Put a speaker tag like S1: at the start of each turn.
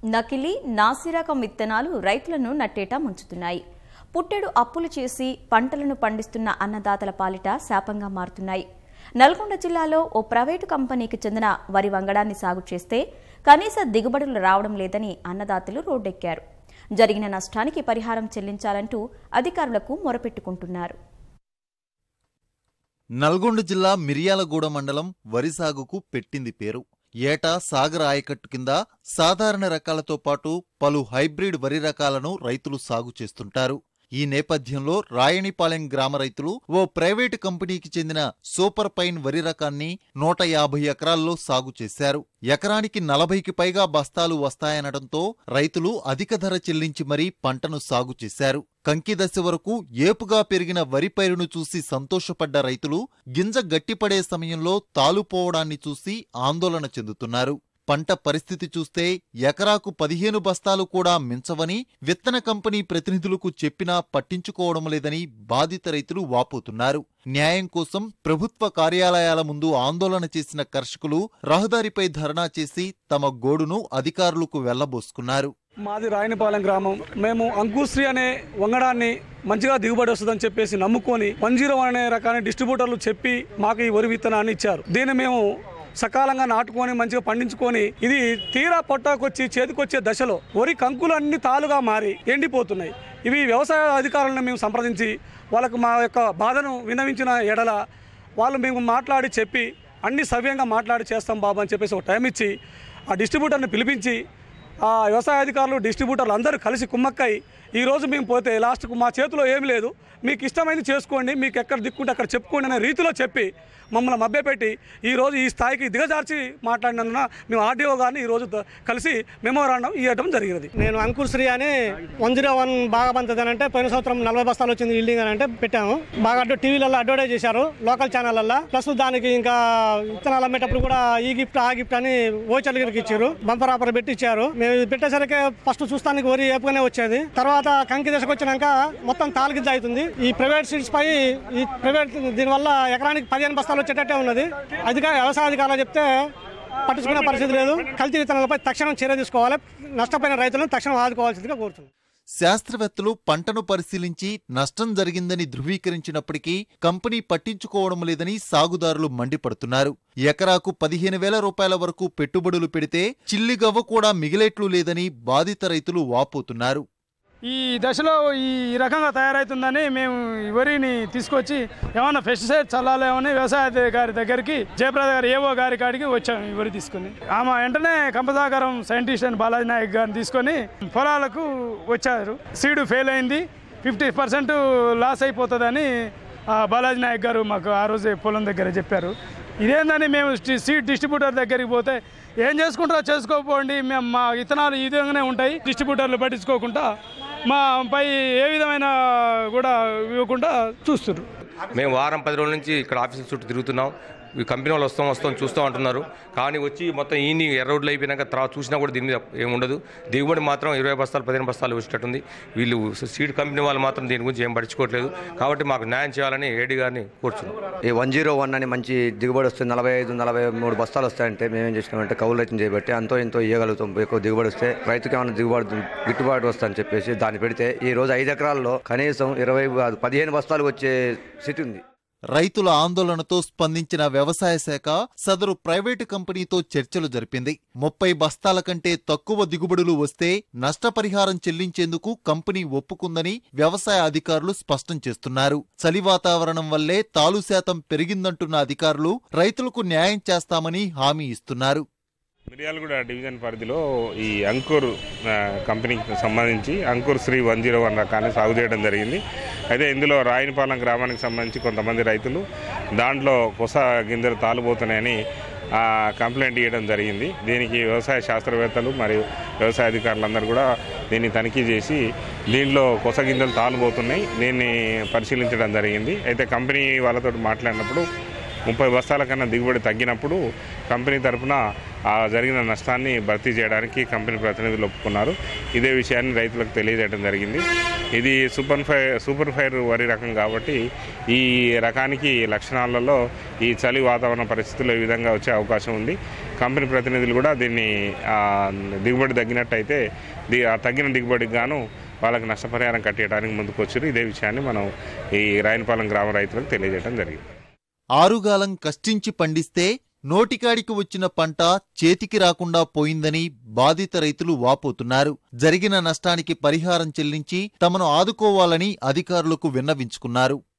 S1: నకిలీ నాసిరకం విత్తనాలు రైతులను నట్టేట ముంచుతున్నాయి పుట్టెడు అప్పులు చేసి పంటలను పండిస్తున్న అన్నదాతల పాలిట శాపంగా మారుతున్నాయి నల్గొండ జిల్లాలో ఓ ప్రైవేటు కంపెనీకి చెందిన వరి వంగడాన్ని సాగు చేస్తే కనీస దిగుబడులు రావడం లేదని అన్నదాతలు రోడ్డెక్కారు జరిగిన నష్టానికి పరిహారం చెల్లించాలంటూ అధికారులకు మొరపెట్టుకుంటున్నారు
S2: నల్గొండ జిల్లా మిర్యాలగూడ మండలం వరి సాగుకు పెట్టింది పేరు ఏటా సాగర్ ఆయకట్టు కింద సాధారణ రకాలతో పాటు పలు హైబ్రిడ్ వరి రకాలను రైతులు సాగు చేస్తుంటారు ఈ నేపథ్యంలో రాయణిపాలెం గ్రామ రైతులు ఓ ప్రైవేటు కంపెనీకి చెందిన సూపర్ పైన్ వరి రకాన్ని నూట యాభై ఎకరాల్లో సాగు చేశారు ఎకరానికి నలభైకి పైగా బస్తాలు వస్తాయనడంతో రైతులు అధిక ధర చెల్లించి మరీ పంటను సాగు చేశారు కంకి దశ వరకు ఏపుగా పెరిగిన వరి పైరును చూసి సంతోషపడ్డ రైతులు గింజ గట్టిపడే సమయంలో తాలుపోవడాన్ని చూసి ఆందోళన చెందుతున్నారు పంట పరిస్థితి చూస్తే ఎకరాకు పదిహేను బస్తాలు కూడా మించవని విత్తన కంపెనీ ప్రతినిధులకు చెప్పినా పట్టించుకోవడం లేదని బాధిత రైతులు వాపోతున్నారు న్యాయం కోసం ప్రభుత్వ కార్యాలయాల ముందు ఆందోళన చేసిన కర్షకులు రహదారిపై ధర్నా చేసి తమ గోడును అధికారులకు వెళ్లబోసుకున్నారు
S3: మాది రాయనిపాలెం గ్రామం మేము అంకుశ్రీ అనే వంగడాన్ని మంచిగా దిగుబడి వస్తుందని చెప్పేసి నమ్ముకొని వన్ జీరో అనే రకాన్ని డిస్ట్రిబ్యూటర్లు చెప్పి మాకు ఈ వరి విత్తనాన్ని ఇచ్చారు దీన్ని మేము సకాలంగా నాటుకొని మంచిగా పండించుకొని ఇది తీరా పొట్టాకొచ్చి చేతికొచ్చే దశలో వరి కంకులు అన్ని తాలుగా మారి ఎండిపోతున్నాయి ఇవి వ్యవసాయ అధికారులను మేము సంప్రదించి వాళ్ళకు మా యొక్క బాధను విన్నవించిన ఎడల వాళ్ళు మేము మాట్లాడి చెప్పి అన్ని సవ్యంగా మాట్లాడి చేస్తాం బాబు అని చెప్పేసి ఒక టైం ఇచ్చి ఆ డిస్ట్రిబ్యూటర్ని పిలిపించి ఆ వ్యవసాయ అధికారులు డిస్ట్రిబ్యూటర్లు అందరూ కలిసి కుమ్మక్కై ఈరోజు మేము పోతే లాస్ట్కు మా చేతిలో ఏమి లేదు మీకు ఇష్టమైంది చేసుకోండి మీకు ఎక్కడ దిక్కుంటే అక్కడ చెప్పుకోండి అనే రీతిలో చెప్పి మమ్మల్ని మభ్యపెట్టి ఈరోజు ఈ స్థాయికి దిగజార్చి మాట్లాడినందున మేము ఆర్డీఓ గారిని ఈరోజు ద- కలిసి మెమోరాండం ఇవ్వడం జరిగినది
S4: నేను అంకుర్ శ్రీ అని వన్ జీరో వన్ బాగా పంతది అని అంటే పోయిన సంవత్సరం నలభై బస్తాలు వచ్చింది ఇల్డింగ్ అని అంటే పెట్టాము బాగా అడ్డు టీవీలలో అడ్వర్టైజ్ చేశారు లోకల్ ఛానళ్ళల్లో ప్లస్ దానికి ఇంకా విత్తనాలు అమ్మేటప్పుడు కూడా ఈ గిఫ్ట్ ఆ గిఫ్ట్ అని ఓచర్ల గారికి ఇచ్చారు బంపర్ ఆఫర్ పెట్టి ఇచ్చారు మేము ఇది పెట్టేసరికి ఫస్ట్ చూస్తానికి వరి ఏపుగానే వచ్చేది తర్వాత కంకి దశకు వచ్చినాక మొత్తం తాలుగిద్ద అవుతుంది ఈ ప్రైవేట్ సీట్స్ పై ఈ ప్రైవేట్ దీనివల్ల ఎకరానికి పదిహేను బస్తాలు వచ్చేటట్టే ఉన్నది అధికార వ్యవసాయ అధికారులు చెప్తే పట్టించుకునే పరిస్థితి లేదు కల్తీ విత్తనాలపై తక్షణం చర్య తీసుకోవాలి నష్టపోయిన రైతులను తక్షణం ఆదుకోవాల్సిందిగా కోరుతున్నాం
S2: శాస్త్రవేత్తలు పంటను పరిశీలించి నష్టం జరిగిందని ధృవీకరించినప్పటికీ కంపెనీ పట్టించుకోవడం లేదని సాగుదారులు మండిపడుతున్నారు ఎకరాకు పదిహేను వేల రూపాయల వరకు పెట్టుబడులు పెడితే చిల్లిగవ్వ కూడా మిగిలేట్లు లేదని బాధిత రైతులు వాపోతున్నారు
S5: ఈ దశలో ఈ రకంగా తయారవుతుందని మేము ఈ వరిని తీసుకొచ్చి ఏమన్నా పెస్టిసైడ్ చల్లాలేమని వ్యవసాయ అధికారి దగ్గరికి జయప్రద గారు ఏవో గారి కాడికి వచ్చాము ఈ వరి తీసుకుని ఆమె వెంటనే కంపసాగరం సైంటిస్ట్ అని బాలాజీ నాయక్ గారిని తీసుకొని పొలాలకు వచ్చారు సీడు ఫెయిల్ అయింది ఫిఫ్టీ పర్సెంట్ లాస్ అయిపోతుందని ఆ బాలాజీ నాయక్ గారు మాకు ఆ రోజే పొలం దగ్గర చెప్పారు ఇదేందని మేము డి- సీడ్ డిస్ట్రిబ్యూటర్ దగ్గరికి పోతే ఏం చేసుకుంటారో చేసుకోకపోండి మేము మా విత్తనాలు ఈ విధంగానే ఉంటాయి డిస్ట్రిబ్యూటర్లు పట్టించుకోకుండా మా పై ఏ విధమైన కూడా ఇవ్వకుండా చూస్తున్నారు
S6: మేము వారం పది రోజుల నుంచి ఇక్కడ ఆఫీసుల చుట్టూ తిరుగుతున్నాం ఈ కంపెనీ వాళ్ళు వస్తాం వస్తాం చూస్తూ అంటున్నారు కానీ వచ్చి మొత్తం ఈని ఎర్ర రోడ్లు అయిపోయినాక తర్వాత చూసినా కూడా దీని మీద ఏమి ఉండదు దిగుబడి మాత్రం ఇరవై బస్తాలు పదిహేను బస్తాలు వచ్చేటట్టుంది వీళ్ళు సీడ్ కంపెనీ వాళ్ళు మాత్రం దీని గురించి ఏం పట్టించుకోవట్లేదు కాబట్టి మాకు న్యాయం చేయాలని ఏడీ గారిని కోరుచున్నాం
S7: ఈ వన్ జీరో వన్ అని మంచి దిగుబడి వస్తుంది నలభై ఐదు నలభై మూడు బస్తాలు వస్తాయంటే మేమేం చేసినామంటే కౌలు రైతులు చేయబట్టి అంతో ఎంతో ఇవ్వగలుగుతాం ఎక్కువ దిగుబడి వస్తే రైతుకి ఏమైనా దిగుబడి గిట్టుబాటు వస్తుందని చెప్పేసి దాన్ని పెడితే ఈ రోజు ఐదు ఎకరాల్లో కనీసం ఇరవై పదిహేను బస్తాలు వచ్చే స్థితి ఉంది
S2: రైతుల ఆందోళనతో స్పందించిన వ్యవసాయ శాఖ సదరు ప్రైవేటు కంపెనీతో చర్చలు జరిపింది ముప్పై బస్తాల కంటే తక్కువ దిగుబడులు వస్తే నష్టపరిహారం చెల్లించేందుకు కంపెనీ ఒప్పుకుందని వ్యవసాయ అధికారులు స్పష్టం చేస్తున్నారు చలి వాతావరణం వల్లే తాలు శాతం పెరిగిందంటున్న అధికారులు రైతులకు న్యాయం చేస్తామని హామీ ఇస్తున్నారు
S8: మిర్యాలగూడ డివిజన్ పరిధిలో ఈ అంకుర్ ఆ, కంపెనీకి సంబంధించి Ankur Shri one zero one రకాన్ని సాగు చేయడం జరిగింది అయితే ఇందులో రాయనిపాలెం గ్రామానికి సంబంధించి కొంతమంది రైతులు దాంట్లో కొస గింజలు తాలుబోతున్నాయని ఆ, కంప్లైంట్ ఇవ్వడం జరిగింది దీనికి వ్యవసాయ శాస్త్రవేత్తలు మరియు వ్యవసాయ అధికారులందరూ కూడా దీన్ని తనిఖీ చేసి దీంట్లో కొస గింజలు తాలుబోతున్నాయి దీన్ని పరిశీలించడం జరిగింది అయితే కంపెనీ వాళ్ళతో మాట్లాడినప్పుడు ముప్పై బస్తాల కన్నా దిగుబడి తగ్గినప్పుడు కంపెనీ తరపున ఆ జరిగిన నష్టాన్ని భర్తీ చేయడానికి కంపెనీ ప్రతినిధులు ఒప్పుకున్నారు ఇదే విషయాన్ని రైతులకు తెలియజేయడం జరిగింది ఇది సూపర్ ఫైర్ సూపర్ ఫైర్ వరి రకం కాబట్టి ఈ రకానికి లక్షణాలలో ఈ చలి వాతావరణ పరిస్థితుల్లో ఈ విధంగా వచ్చే అవకాశం ఉంది కంపెనీ ప్రతినిధులు కూడా దీన్ని ఆ, దిగుబడి తగ్గినట్టయితే ది ఆ తగ్గిన దిగుబడికి గాను వాళ్ళకి నష్టపరిహారం కట్టేయడానికి ముందుకు వచ్చారు ఇదే విషయాన్ని మనం ఈ రాయనపాలెం గ్రామ రైతులకు తెలియజేయడం జరిగింది
S2: ఆరుగాలం కష్టించి పండిస్తే నోటికాడికి వచ్చిన పంట చేతికి రాకుండా పోయిందని బాధిత రైతులు వాపోతున్నారు జరిగిన నష్టానికి పరిహారం చెల్లించి తమను ఆదుకోవాలని అధికారులకు విన్నవించుకున్నారు